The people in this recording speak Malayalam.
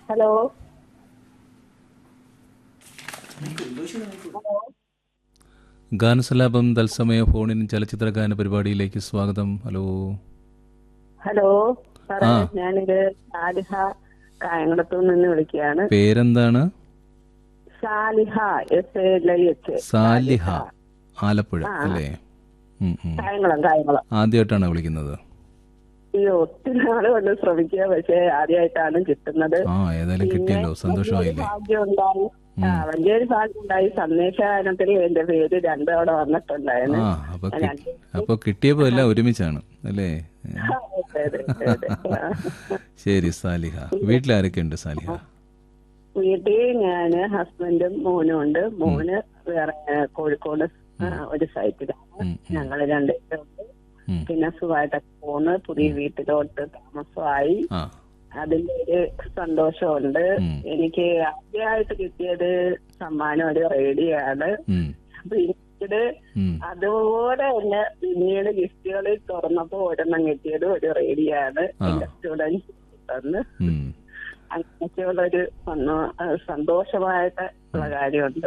ഹലോ ഗാനസലാപം തത്സമയ ഫോണിൻ ചലച്ചിത്ര ഗാന പരിപാടിയിലേക്ക് സ്വാഗതം ഹലോ ഹലോ സാറേ ആ. ഞാനിത് സാലിഹ കായംകുളത്തു നിന്ന് വിളിക്കുകയാണ് പേരെന്താണ് Saliha S L I H Saliha Alappuzha അല്ലേ ഉം, ഉം. കായംകുളം കായംകുളം ആദ്യമായിട്ടാണ് വിളിക്കുന്നത് ഈ ഒത്തിരി നാള് കൊണ്ട് ശ്രമിക്കുക പക്ഷെ ആദ്യമായിട്ടാണ് കിട്ടുന്നത് ആ ഏതായാലും കിട്ടിയല്ലോ സന്തോഷമായില്ലേ ഭാഗ്യം ഉണ്ടായി ആ വലിയൊരു ഭാഗ്യം ഉണ്ടായി സന്ദേശഗാനത്തിൽ എന്റെ പേര് രണ്ടു തവണ വന്നിട്ടുണ്ടായിരുന്നു ആ അപ്പൊ കി- അപ്പൊ കിട്ടിയപ്പോ എല്ലാം ഒരുമിച്ചാണ് അല്ലേ അതെ, അതെ, അതെ. ആ. ശരി സാലിഹ വീട്ടിലാരൊക്കെ ഉണ്ട് സാലിഹ വീട്ടിൽ ഞാന് ഹസ്ബൻഡും മോനും ഉണ്ട് മോന് വേറെ ആ, കോഴിക്കോട് ആ, ഒരു സൈറ്റിലാണ് ഉം, ഞങ്ങള് രണ്ടുപേരുണ്ട് ഉം. പിന്നെ സുഖമായിട്ടൊക്കെ പോന്ന് പുതിയ വീട്ടിലോട്ട് താമസമായി ആ അതിന്റെ ഒരു സന്തോഷമുണ്ട് ഉം. എനിക്ക് ആദ്യമായിട്ട് കിട്ടിയത് സമ്മാനം ഒരു റേഡിയോയാണ് ഉം, പിന്നീട് ഉം. അതുപോലെ തന്നെ പിന്നീട് ഗിഫ്റ്റുകളിൽ തുറന്നപ്പോ ഒരെണ്ണം കിട്ടിയത് ഒരു റേഡിയോ ആണ് ആ. എന്റെ സ്റ്റുഡൻസ് തന്ന് ഉം. അങ്ങനെയൊക്കെയുള്ള ഒരു സന്തോഷമായിട്ട് ഉള്ള കാര്യമുണ്ട്